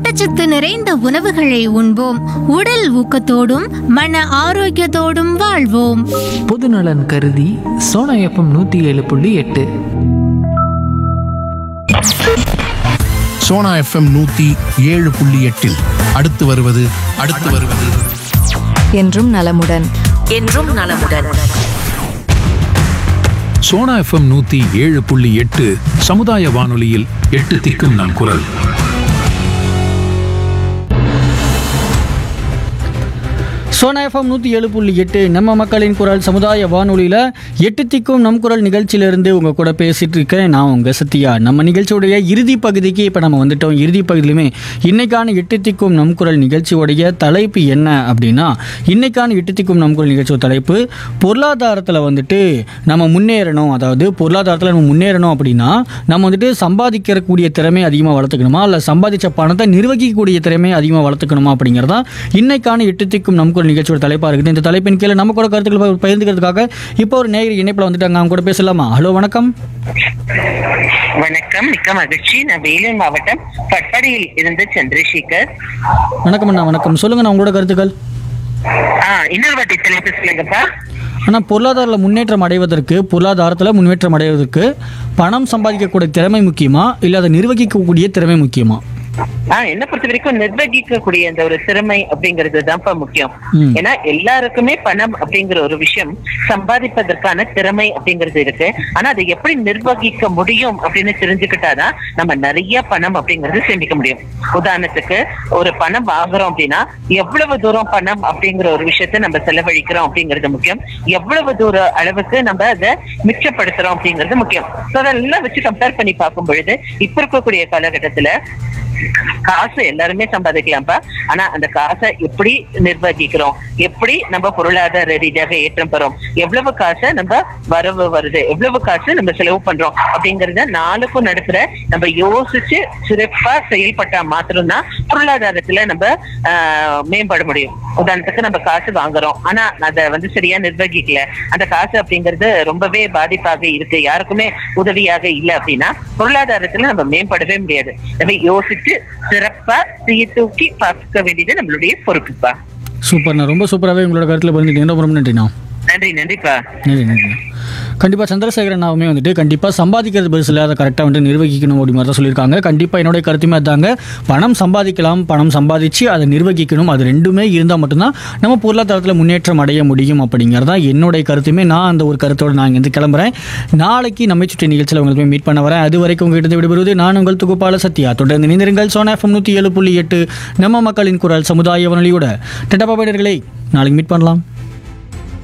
ஊட்டச்சத்து நிறைந்த உணவுகளை உண்போம் உடல் ஊக்கத்தோடும் மன ஆரோக்கியத்தோடும் வாழ்வோம் பொதுநலன் கருதி சோனா எஃப்எம் நூற்றி ஏழு புள்ளி எட்டு சோனா எஃப்எம் நூத்தி ஏழு புள்ளி எட்டில் அடுத்து வருவது அடுத்து வருவது என்றும் நலமுடன் என்றும் நலமுடன் சோனா எஃப்எம் நூத்தி ஏழு புள்ளி எட்டு சமுதாய வானொலியில் எட்டு திக்கும் நம் குரல் சோனா எஃப்எம் நூற்றி ஏழு புள்ளி எட்டு நம்ம மக்களின் குரல் சமுதாய வானொலியில் எட்டு திக்கும் நம் குரல் நிகழ்ச்சியிலேருந்து உங்கள் கூட பேசிகிட்டு இருக்கேன் நான் உங்கள் சத்யா நம்ம நிகழ்ச்சியுடைய இறுதி பகுதிக்கு இப்போ நம்ம வந்துட்டோம் இறுதி பகுதியிலுமே இன்னைக்கான எட்டு திக்கும் நம் குரல் நிகழ்ச்சியுடைய தலைப்பு என்ன அப்படின்னா இன்னைக்கான எட்டு திக்கும் நம் குரல் நிகழ்ச்சியோட தலைப்பு பொருளாதாரத்தில் வந்துட்டு நம்ம முன்னேறணும் அதாவது பொருளாதாரத்தில் நம்ம முன்னேறணும் அப்படின்னா நம்ம வந்துட்டு சம்பாதிக்கக்கூடிய திறமை அதிகமாக வளர்த்துக்கணுமா இல்லை சம்பாதிச்ச பணத்தை நிர்வகிக்கக்கூடிய திறமை அதிகமாக வளர்த்துக்கணுமா அப்படிங்கிறதா இன்னைக்கான எட்டு திக்கும் நம் குரல் நிகழ்ச்சியோட தலைப்பாக இருக்குது இந்த தலைப்பின் கீழே நம்ம கூட கருத்துக்கள் பகிர்~ பகிர்ந்துக்கிறதுக்காக இப்போ ஒரு நேயர் இணைப்பில் வந்துட்டாங்க அவங்க கூட பேசலாமா ஹலோ வணக்கம் வணக்கம் மிக்க மகிழ்ச்சி நான் வேலூர் மாவட்டம் பட்பாடியில் இருந்து சந்திரசேகர் வணக்கம் அண்ணா வணக்கம் சொல்லுங்கண்ணா உங்களோட கருத்துக்கள் ஆ இன்னொரு வாட்டி தலைப்பு சொல்லுங்கப்பா ஆனால் பொருளாதாரத்தில் முன்னேற்றம் அடைவதற்கு பொருளாதாரத்தில் முன்னேற்றம் அடைவதற்கு பணம் சம்பாதிக்கக்கூடிய திறமை முக்கியமா இல்லை அதை நிர்வகிக்கக்கூடிய திறமை முக்கியமா ஆ என்ன பொறுத்த வரைக்கும் நிர்வகிக்கக்கூடிய அந்த ஒரு திறமை அப்படிங்கிறது தான்ப்பா முக்கியம் ம். ஏன்னா எல்லாருக்குமே பணம் அப்படிங்கிற ஒரு விஷயம் சம்பாதிப்பதற்கான திறமை அப்படிங்கிறது இருக்கு ஆனா அதை எப்படி நிர்வகிக்க முடியும் அப்படின்னு தெரிஞ்சுக்கிட்டாதான் நம்ம நிறைய பணம் அப்படிங்கிறது சேமிக்க முடியும் உதாரணத்துக்கு ஒரு பணம் வாங்குறோம் அப்படின்னா எவ்வளவு தூரம் பணம் அப்படிங்கிற ஒரு விஷயத்தை நம்ம செலவழிக்கிறோம் அப்படிங்கிறது முக்கியம் எவ்வளவு தூர அளவுக்கு நம்ம அதை மிச்சப்படுத்துறோம் அப்படிங்கிறது முக்கியம் So அதெல்லாம் வச்சு கம்பேர் பண்ணி பார்க்கும் பொழுது இப்ப இருக்கக்கூடிய காலகட்டத்துல காசு எல்லாருமே சம்பாதிக்கலாம்ப்பா ஆனா அந்த காசை எப்படி நிர்வகிக்கிறோம் எப்படி நம்ம பொருளாதார ரீதியாக ஏற்றம் பெறோம் எவ்வளவு காசை நம்ம வரவு வருது எவ்வளவு காசு நம்ம செலவு பண்றோம் அப்படிங்கறத நாளுக்கும் நடுப்புற நம்ம யோசிச்சு சிறப்பா செயல்பட்டா மாத்திரம்தான் பொருளாதாரத்துல நம்ம ஆஹ், மேம்பட முடியும் உதாரணத்துக்கு நம்ம காசு வாங்குறோம் ஆனா அதை வந்து சரியா நிர்வகிக்கல அந்த காசு அப்படிங்கிறது ரொம்பவே பாதிப்பாக இருக்கு யாருக்குமே உதவியாக இல்லை அப்படின்னா பொருளாதாரத்துல நம்ம மேம்படவே முடியாது நம்ம யோசிச்சு சிறப்பா சீர்தூக்கி பார்க்க வேண்டியது நம்மளுடைய பொறுப்புப்பா சூப்பர்ண்ணா ரொம்ப சூப்பராகவே உங்களோட கருத்தில் பகிர்ந்துட்டீங்க ரொம்ப ரொம்ப நன்றிண்ணா நன்றி நன்றிப்பா நன்றி நன்றிண்ணா கண்டிப்பாக சந்திரசேகரன் அண்ணாவுமே வந்துட்டு கண்டிப்பாக சம்பாதிக்கிறது பெருசில் அதை கரெக்டாக வந்துட்டு நிர்வகிக்கணும் அப்படி மாதிரி தான் சொல்லியிருக்காங்க கண்டிப்பாக என்னுடைய கருத்துமே அதாங்க பணம் சம்பாதிக்கலாம் பணம் சம்பாதிச்சு அதை நிர்வகிக்கணும் அது ரெண்டுமே இருந்தால் மட்டும்தான் நம்ம பொருளாதாரத்தில் முன்னேற்றம் அடைய முடியும் அப்படிங்கிறது தான் என்னுடைய கருத்துமே நான் அந்த ஒரு கருத்தோடு நான் இங்கேருந்து கிளம்புறேன் நாளைக்கு நம்மை சுற்றி நிகழ்ச்சியில் உங்களை போய் மீட் பண்ண வரேன் அது வரைக்கும் உங்ககிட்ட விடுபடுவது நான் உங்கள் தொகுப்பாளர் சத்யா தொடர்ந்து இணைந்திருங்கள் சோனா எஃப்எம் நூற்றி ஏழு புள்ளி எட்டு நம்ம மக்களின் குரல் சமுதாய வானொலியோட டெட்டா பாபேடர்களை நாளைக்கு மீட் பண்ணலாம்